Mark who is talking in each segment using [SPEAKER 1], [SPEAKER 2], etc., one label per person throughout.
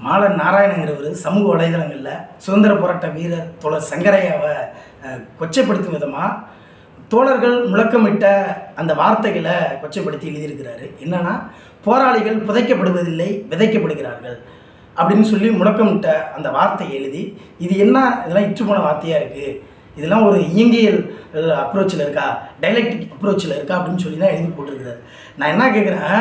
[SPEAKER 1] மாலன் நாராயணங்கிறவர் சமூக வலைதளங்களில் சுதந்திர போராட்ட வீரர் தோழர் சங்கரையாவை அஹ், கொச்சைப்படுத்தும் விதமாக தோழர்கள் முழக்கமிட்ட அந்த வார்த்தைகளை கொச்சைப்படுத்தி எழுதியிருக்கிறாரு என்னன்னா போராளிகள் புதைக்கப்படுவதில்லை விதைக்கப்படுகிறார்கள் அப்படின்னு சொல்லி முழக்கமிட்ட அந்த வார்த்தையை எழுதி இது என்ன இதெல்லாம் இற்று போன வார்த்தையாக இருக்குது இதெல்லாம் ஒரு இயங்கியல் அப்ரோச்சில் இருக்கா டைலக்டிக் அப்ரோச்சில் இருக்கா அப்படின்னு சொல்லி தான் எழுதி போட்டிருக்கிறாரு நான் என்ன கேட்குறேன்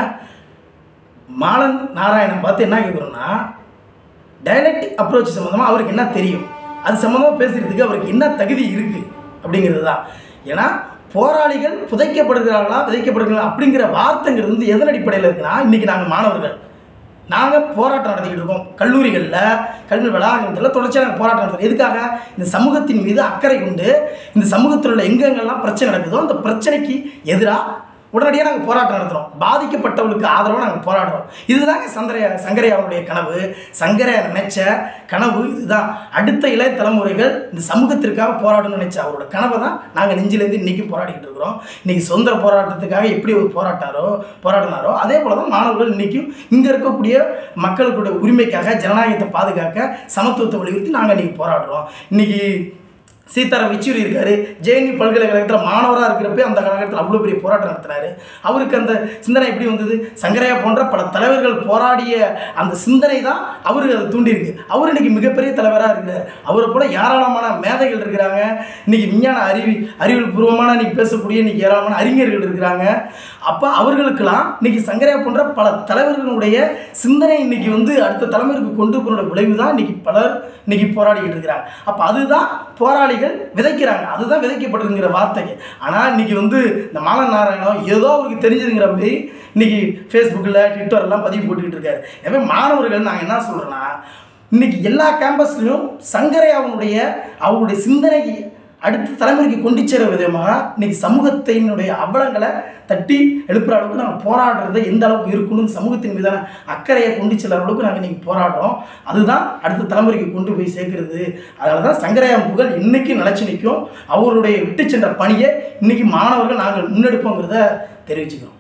[SPEAKER 1] மாலன் நாராயணன் பார்த்து என்ன கேட்குறோன்னா டைலக்டிக் அப்ரோச் சம்மந்தமாக அவருக்கு என்ன தெரியும் அது சம்மந்தமாக பேசுகிறதுக்கு அவருக்கு என்ன தகுதி இருக்குது அப்படிங்கிறது தான் ஏன்னா போராளிகள் புதைக்கப்படுகிறார்களா விதைக்கப்படுகிறார்களா அப்படிங்கிற வார்த்தைங்கிறது வந்து எதன் அடிப்படையில் இருக்குன்னா இன்றைக்கி நாங்கள் மாணவர்கள் நாங்கள் போராட்டம் நடத்திக்கிட்டு இருக்கோம் கல்லூரிகளில் கல்வி வளாகத்தில் தொடர்ச்சியாக நாங்கள் போராட்டம் நடத்துகிறோம் எதுக்காக இந்த சமூகத்தின் மீது அக்கறை கொண்டு இந்த சமூகத்தில் உள்ள எங்கெங்கெல்லாம் பிரச்சனை நடக்குதோ அந்த பிரச்சனைக்கு எதிராக உடனடியாக நாங்கள் போராட்டம் நடத்துகிறோம் பாதிக்கப்பட்டவர்களுக்கு ஆதரவாக நாங்கள் போராடுறோம் இதுதாங்க சங்கரையா சங்கரையாவுடைய கனவு சங்கரையா நினைச்ச கனவு இதுதான் அடுத்த இளைய தலைமுறைகள் இந்த சமூகத்திற்காக போராடணும்னு நினைச்ச அவரோட கனவை தான் நாங்கள் நெஞ்சிலேருந்து இன்றைக்கும் போராடிக்கிட்டு இருக்கிறோம் இன்றைக்கி சுதந்திர போராட்டத்துக்காக எப்படி ஒரு போராட்டாரோ போராடினாரோ அதே போல தான் மாணவர்கள் இன்றைக்கும் இங்கே இருக்கக்கூடிய மக்களுடைய உரிமைக்காக ஜனநாயகத்தை பாதுகாக்க சமத்துவத்தை வலியுறுத்தி நாங்கள் இன்றைக்கி போராடுறோம் இன்றைக்கி சீதாராம் யெச்சூரி இருக்காரு ஜேஎன்யூ பல்கலைக்கழகத்தில் மாணவராக இருக்கிறப்ப அந்த காலகட்டத்தில் அவ்வளோ பெரிய போராட்டம் நடத்தினாரு அவருக்கு அந்த சிந்தனை எப்படி வந்தது சங்கரையா போன்ற பல தலைவர்கள் போராடிய அந்த சிந்தனை தான் அவருக்கு அதை தூண்டியிருக்கு அவர் இன்னைக்கு மிகப்பெரிய தலைவராக இருக்கிறார் அவரை போல ஏராளமான மேதைகள் இருக்கிறாங்க இன்னைக்கு விஞ்ஞான அறிவி அறிவியல் பூர்வமான இன்னைக்கு பேசக்கூடிய இன்னைக்கு ஏராளமான அறிஞர்கள் இருக்கிறாங்க அப்போ அவர்களுக்கெல்லாம் இன்னைக்கு சங்கரையா போன்ற பல தலைவர்களுடைய சிந்தனை இன்னைக்கு வந்து அடுத்த தலைமுறைக்கு கொண்டு போகிற விளைவு தான் இன்னைக்கு பலர் இன்னைக்கு போராடிக்கிட்டு இருக்கிறாங்க அப்போ அதுதான் போராளிகள் விதைக்கிறாங்க அதுதான் விதைக்கப்படுதுங்கிற வார்த்தைக்கு ஆனால் இன்னைக்கு வந்து இந்த மாலன் நாராயணம் ஏதோ அவருக்கு தெரிஞ்சதுங்கிற மாதிரி இன்னைக்கு ஃபேஸ்புக்கில் ட்விட்டர்லாம் பதிவு போட்டுக்கிட்டு இருக்காரு எனவே மாணவர்கள் நாங்கள் என்ன சொல்கிறேன்னா இன்னைக்கு எல்லா கேம்பஸ்லையும் சங்கரையாவுடைய அவருடைய சிந்தனைக்கு அடுத்த தலைமுறைக்கு கொண்டு சேர விதமாக இன்னைக்கு சமூகத்தினுடைய அவலங்களை தட்டி எழுப்புற அளவுக்கு நாங்கள் போராடுறது எந்த அளவுக்கு இருக்கணும் சமூகத்தின் மீதான அக்கறையை கொண்டு செல்ற அளவுக்கு நாங்கள் இன்னைக்கு போராடுறோம் அதுதான் அடுத்த தலைமுறைக்கு கொண்டு போய் சேர்க்கிறது அதனால தான் சங்கரையாம் புகழ் இன்னைக்கு நிலச்சி நிற்கும் அவருடைய விட்டு சென்ற பணியை இன்னைக்கு மாணவர்கள் நாங்கள் முன்னெடுப்போங்கிறத தெரிவிச்சுக்கிறோம்